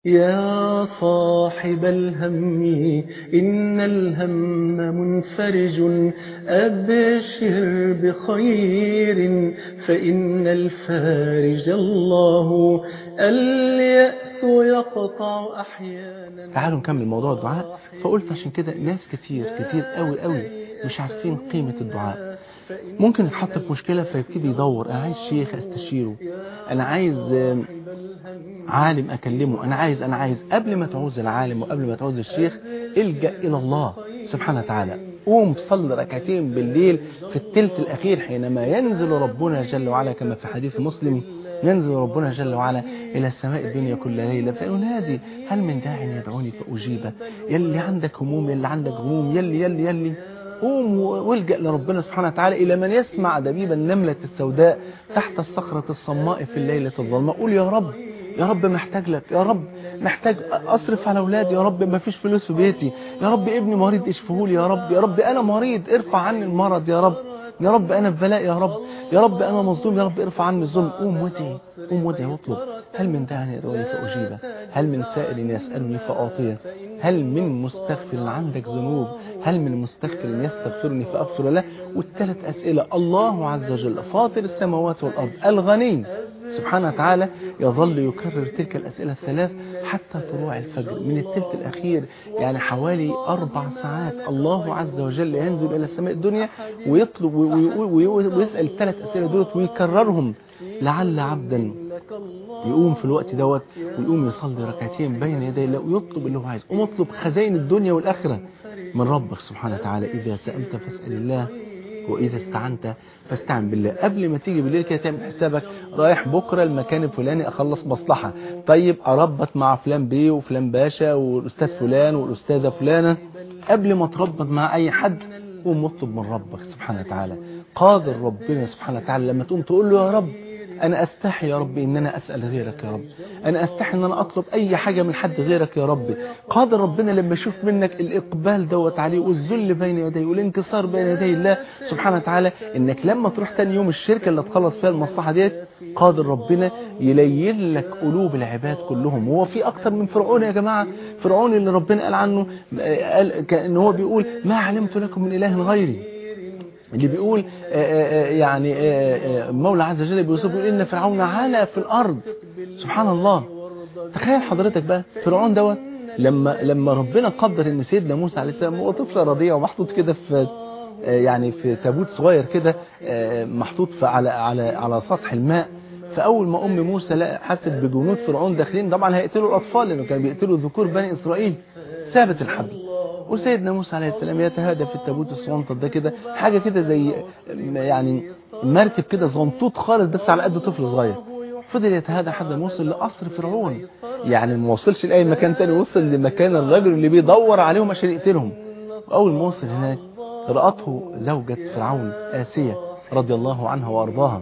يا صاحب الهم إن الهم منفرج أبشر بخير فإن الفارج الله اليأس يقطع أحيانا تعالوا نكمل موضوع الدعاء فقلت عشان كده ناس كتير كتير قوي قوي مش عارفين قيمة الدعاء ممكن يتحط في مشكلة فيبتدي يدور أنا عايز شيخ أستشيره أنا عايز عالم أكلمه أنا عايز أنا عايز قبل ما تعوز العالم وقبل ما تعوز الشيخ الجأ إلى الله سبحانه وتعالى قوم صلي ركعتين بالليل في الثلث الأخير حينما ينزل ربنا جل وعلا كما في حديث مسلم ينزل ربنا جل وعلا إلى السماء الدنيا كل ليلة فينادي هل من داع يدعوني فأجيبه يلي عندك هموم يلي عندك هموم يلي يلي يلي قوم والجأ لربنا سبحانه وتعالى إلى من يسمع دبيب النملة السوداء تحت الصخرة الصماء في الليلة الظلماء قول يا رب يا رب محتاج لك يا رب محتاج أصرف على أولادي يا رب ما فيش فلوس في بيتي يا رب ابني مريض اشفهولي يا رب يا رب أنا مريض ارفع عني المرض يا رب يا رب أنا في بلاء يا رب يا رب أنا مظلوم يا رب ارفع عني الظلم قوم ودعي قوم ودعي واطلب هل من داع يدعوني فأجيبه هل من سائل يسألني فأعطيه هل من مستغفر عندك ذنوب هل من مستغفر يستغفرني فأغفر له والثلاث أسئلة الله عز وجل فاطر السماوات والأرض الغني سبحانه وتعالى يظل يكرر تلك الأسئلة الثلاث حتى طلوع الفجر من الثلث الأخير يعني حوالي أربع ساعات الله عز وجل ينزل إلى السماء الدنيا ويطلب ويسأل الثلاث أسئلة دولت ويكررهم لعل عبدا يقوم في الوقت دوت ويقوم يصلي ركعتين بين يدي الله ويطلب اللي هو عايزه قوم اطلب خزائن الدنيا والآخرة من ربك سبحانه وتعالى إذا سألت فاسأل الله وإذا استعنت فاستعن بالله قبل ما تيجي بالليل كده تعمل حسابك رايح بكرة المكان الفلاني أخلص مصلحة طيب أربط مع فلان بيه وفلان باشا والأستاذ فلان والأستاذة فلانة قبل ما تربط مع أي حد قوم اطلب من ربك سبحانه وتعالى قادر ربنا سبحانه وتعالى لما تقوم تقول له يا رب أنا أستحي يا رب إن أنا أسأل غيرك يا رب أنا أستحي إن أنا أطلب أي حاجة من حد غيرك يا رب قادر ربنا لما يشوف منك الإقبال دوت عليه والذل بين يديه والانكسار بين يدي الله سبحانه وتعالى إنك لما تروح تاني يوم الشركة اللي تخلص فيها المصلحة ديت قادر ربنا يلين لك قلوب العباد كلهم هو في أكتر من فرعون يا جماعة فرعون اللي ربنا قال عنه قال كأنه هو بيقول ما علمت لكم من إله غيري اللي بيقول آآ آآ يعني آآ مولى عز وجل بيوصف بيقول إن فرعون علا في الأرض سبحان الله تخيل حضرتك بقى فرعون دوت لما لما ربنا قدر ان سيدنا موسى عليه السلام هو طفل رضيع ومحطوط كده في يعني في تابوت صغير كده محطوط في على على على سطح الماء فاول ما ام موسى لا حست بجنود فرعون داخلين طبعا هيقتلوا الاطفال لانه كانوا بيقتلوا ذكور بني اسرائيل ثابت الحبل وسيدنا موسى عليه السلام يتهادى في التابوت الصغنطط ده كده حاجة كده زي يعني مركب كده صغنطوط خالص بس على قد طفل صغير فضل يتهادى لحد ما وصل لقصر فرعون يعني ما وصلش لأي مكان تاني وصل لمكان الرجل اللي بيدور عليهم عشان يقتلهم وأول ما وصل هناك رأته زوجة فرعون آسية رضي الله عنها وأرضاها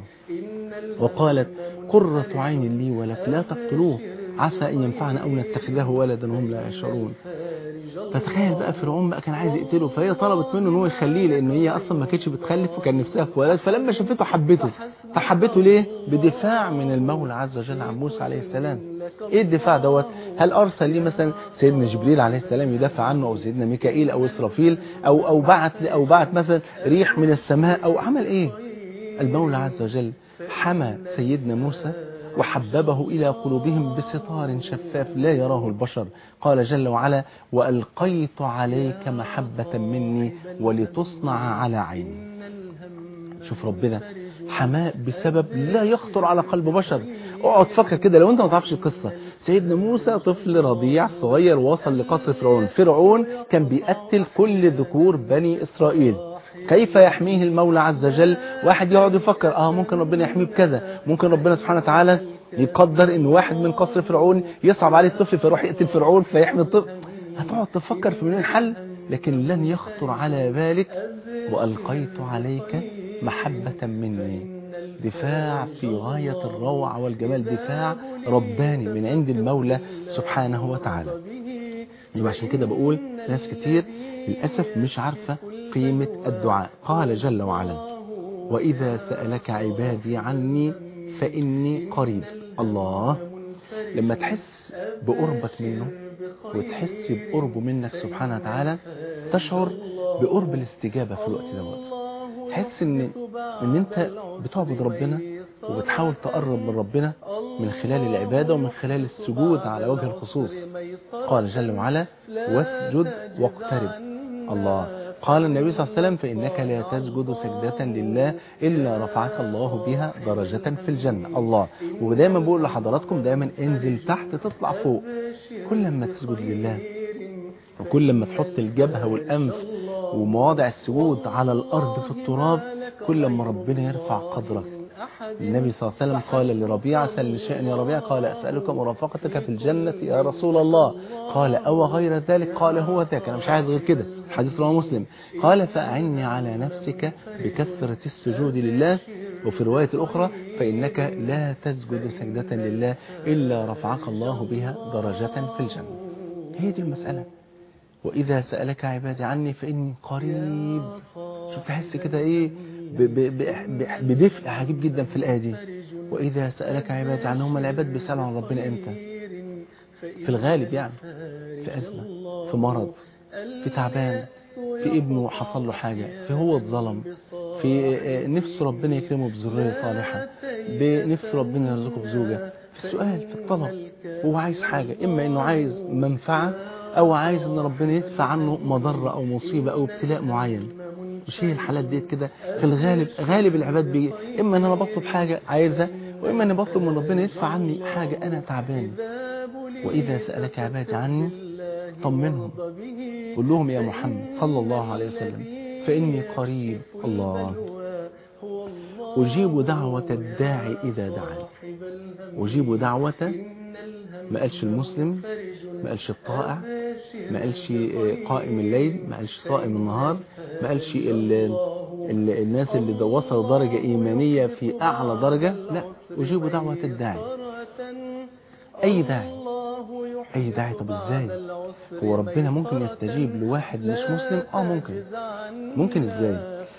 وقالت قرة عين لي ولك لا تقتلوه عسى أن ينفعنا أو نتخذه ولدا وهم لا يشعرون فتخيل بقى فرعون بقى كان عايز يقتله فهي طلبت منه ان هو يخليه لان هي اصلا ما كانتش بتخلف وكان نفسها في ولد فلما شافته حبته طب حبته ليه بدفاع من المولى عز وجل عن موسى عليه السلام ايه الدفاع دوت هل ارسل ليه مثلا سيدنا جبريل عليه السلام يدافع عنه او سيدنا ميكائيل او اسرافيل او او بعت او بعت مثلا ريح من السماء او عمل ايه المولى عز وجل حمى سيدنا موسى وحببه إلى قلوبهم بستار شفاف لا يراه البشر قال جل وعلا وألقيت عليك محبة مني ولتصنع على عيني شوف ربنا حماء بسبب لا يخطر على قلب بشر اقعد فكر كده لو انت ما تعرفش القصة سيدنا موسى طفل رضيع صغير وصل لقصر فرعون فرعون كان بيقتل كل ذكور بني إسرائيل كيف يحميه المولى عز وجل واحد يقعد يفكر اه ممكن ربنا يحميه بكذا ممكن ربنا سبحانه وتعالى يقدر ان واحد من قصر فرعون يصعب عليه الطفل فيروح يقتل فرعون فيحمي الطفل هتقعد تفكر في مليون حل لكن لن يخطر على بالك وألقيت عليك محبة مني دفاع في غاية الروعة والجمال دفاع رباني من عند المولى سبحانه وتعالى يبقى عشان كده بقول ناس كتير للأسف مش عارفة قيمة الدعاء قال جل وعلا وإذا سألك عبادي عني فإني قريب الله لما تحس بقربك منه وتحس بقربه منك سبحانه وتعالى تشعر بقرب الاستجابة في الوقت دوت تحس ان ان انت بتعبد ربنا وبتحاول تقرب من ربنا من خلال العبادة ومن خلال السجود على وجه الخصوص قال جل وعلا واسجد واقترب الله قال النبي صلى الله عليه وسلم فإنك لا تسجد سجدة لله إلا رفعك الله بها درجة في الجنة الله ودايما بقول لحضراتكم دايما انزل تحت تطلع فوق كل ما تسجد لله وكل ما تحط الجبهة والأنف ومواضع السجود على الأرض في التراب كل ما ربنا يرفع قدرك النبي صلى الله عليه وسلم قال لربيعة سل شأن يا ربيعة قال أسألك مرافقتك في الجنة يا رسول الله قال أو غير ذلك قال هو ذاك أنا مش عايز غير كده حديث رواه مسلم قال فأعني على نفسك بكثرة السجود لله وفي رواية الأخرى فإنك لا تسجد سجدة لله إلا رفعك الله بها درجة في الجنة هي دي المسألة وإذا سألك عبادي عني فإني قريب شوف تحس كده إيه بدفء عجيب جدا في الآية دي وإذا سألك عبادي عني هم العباد بيسألوا عن ربنا إمتى في الغالب يعني في أزمة في مرض في تعبان في ابنه حصل له حاجة في هو اتظلم في نفس ربنا يكرمه بذرية صالحة بنفس ربنا يرزقه بزوجة في السؤال في الطلب هو عايز حاجة إما إنه عايز منفعة أو عايز إن ربنا يدفع عنه مضرة أو مصيبة أو ابتلاء معين مش هي الحالات ديت كده في الغالب غالب العباد بي إما إن أنا بطلب حاجة عايزها وإما إني بطلب من ربنا يدفع عني حاجة أنا تعبان وإذا سألك عبادي عني طمنهم قل لهم يا محمد صلى الله عليه وسلم فإني قريب الله أجيب دعوة الداعي إذا دعاني أجيب دعوة ما قالش المسلم ما قالش الطائع ما قالش قائم الليل ما قالش صائم النهار ما قالش ال ال الناس اللي وصلوا درجة إيمانية في أعلى درجة لا أجيب دعوة الداعي أي داعي أي داعي طب إزاي هو ربنا ممكن يستجيب لواحد مش مسلم آه ممكن ممكن إزاي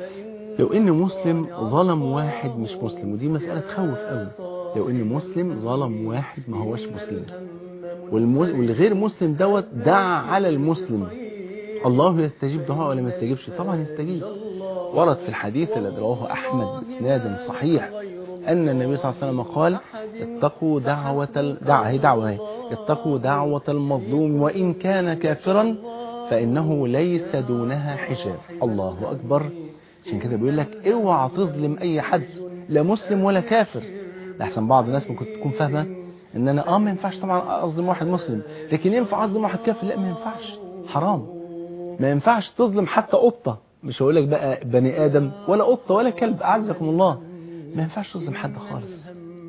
لو إن مسلم ظلم واحد مش مسلم ودي مسألة تخوف قوي لو إن مسلم ظلم واحد ما هوش مسلم والغير مسلم دوت دعا على المسلم الله يستجيب دعاء ولا ما يستجيبش طبعا يستجيب ورد في الحديث الذي رواه أحمد بإسناد صحيح أن النبي صلى الله عليه وسلم قال اتقوا دعوة الدعوة هي دعوة هي اتقوا دعوة المظلوم وإن كان كافرا فإنه ليس دونها حجاب الله أكبر عشان كده بيقول لك اوعى تظلم أي حد لا مسلم ولا كافر لحسن بعض الناس ممكن تكون فاهمة ان انا اه ما ينفعش طبعا اظلم واحد مسلم لكن ينفع اظلم واحد كافر لا ما ينفعش حرام ما ينفعش تظلم حتى قطة مش هقول لك بقى بني ادم ولا قطة ولا كلب اعزكم الله ما ينفعش تظلم حد خالص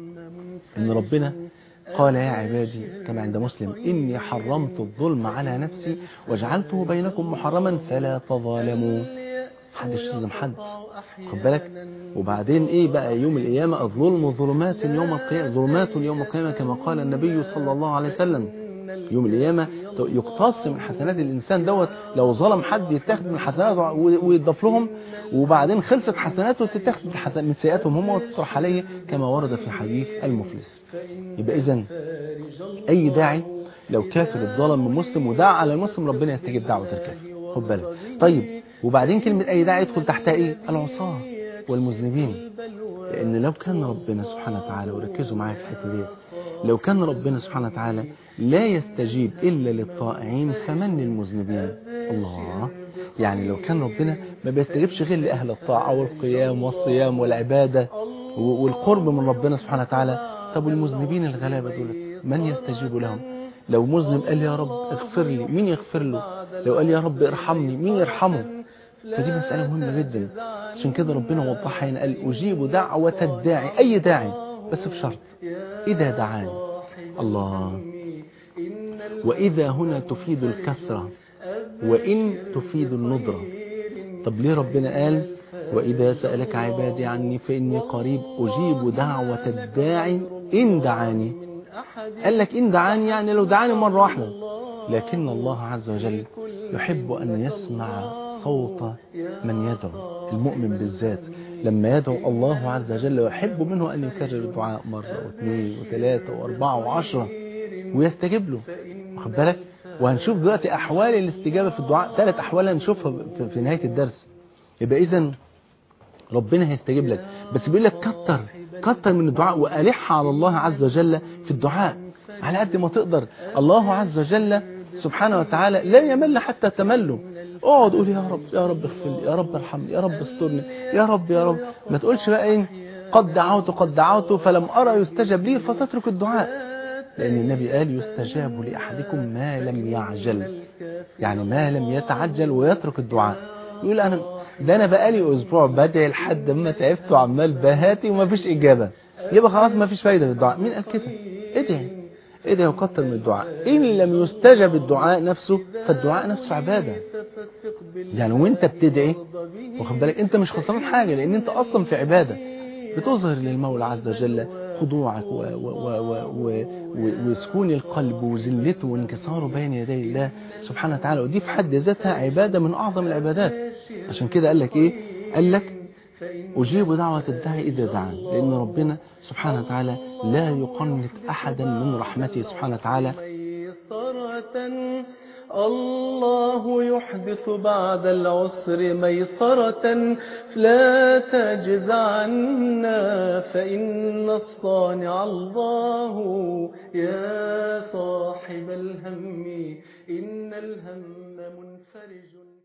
ان ربنا قال يا عبادي كما عند مسلم إني حرمت الظلم على نفسي وجعلته بينكم محرما فلا تظالموا حدش يظلم حد خد بالك وبعدين ايه بقى يوم القيامة الظلم ظلمات يوم القيامة ظلمات يوم القيامة كما قال النبي صلى الله عليه وسلم يوم القيامة يقتص من حسنات الإنسان دوت لو ظلم حد يتاخد من حسناته ويضاف لهم وبعدين خلصت حسناته وتتاخد من سيئاتهم هم وتطرح عليه كما ورد في حديث المفلس يبقى إذن أي داعي لو كافر اتظلم من مسلم ودعا على المسلم ربنا يستجيب دعوة الكافر خد بالك طيب وبعدين كلمة أي داعي يدخل تحتها إيه العصاة والمذنبين لأن لو كان ربنا سبحانه وتعالى وركزوا معايا في الحتة دي لو كان ربنا سبحانه وتعالى لا يستجيب إلا للطائعين فمن للمذنبين الله يعني لو كان ربنا ما بيستجيبش غير لأهل الطاعة والقيام والصيام والعبادة والقرب من ربنا سبحانه وتعالى طب والمذنبين الغلابة دول من يستجيب لهم لو مذنب قال يا رب اغفر لي مين يغفر له لو قال يا رب ارحمني مين يرحمه فدي مسألة مهمة جدا عشان كده ربنا وضحها هنا قال أجيب دعوة الداعي أي داعي بس بشرط إذا دعاني الله وإذا هنا تفيد الكثرة وإن تفيد الندرة طب ليه ربنا قال وإذا سألك عبادي عني فإني قريب أجيب دعوة الداعي إن دعاني قال لك إن دعاني يعني لو دعاني مرة واحدة لكن الله عز وجل يحب أن يسمع صوت من يدعو المؤمن بالذات لما يدعو الله عز وجل يحب منه أن يكرر الدعاء مرة واثنين وثلاثة وأربعة وعشرة ويستجيب له واخد بالك وهنشوف دلوقتي احوال الاستجابه في الدعاء ثلاث احوال هنشوفها في- في نهايه الدرس يبقى اذا ربنا هيستجيب لك بس بيقول لك كتر كتر من الدعاء والح على الله عز وجل في الدعاء على قد ما تقدر الله عز وجل سبحانه وتعالى لا يمل حتى تمله اقعد قول يا رب يا رب اغفر لي يا رب ارحمني يا رب استرني يا رب يا رب ما تقولش بقى ايه قد دعوت قد دعوت فلم ارى يستجب لي فتترك الدعاء لان النبي قال يستجاب لاحدكم ما لم يعجل يعني ما لم يتعجل ويترك الدعاء يقول انا ده انا بقالي اسبوع بدعي لحد ما تعبت وعمال بهاتي وما فيش اجابه يبقى خلاص ما فيش فايده في الدعاء مين قال كده ادعي ادعي وكتر من الدعاء ان لم يستجب الدعاء نفسه فالدعاء نفسه عباده يعني وانت بتدعي واخد بالك انت مش خسران حاجه لان انت اصلا في عباده بتظهر للمولى عز وجل خضوعك و و و و و و وسكون القلب وذلته وانكساره بين يدي الله سبحانه وتعالى ودي في حد ذاتها عباده من اعظم العبادات عشان كده قال لك ايه قال لك أجيب دعوة الداعي إذا دعان لأن ربنا سبحانه وتعالى لا يقنط أحدا من رحمته سبحانه وتعالى ميسرة الله يحدث بعد العسر ميسرة لا تجز عنا فإن الصانع الله يا صاحب الهم إن الهم منفرج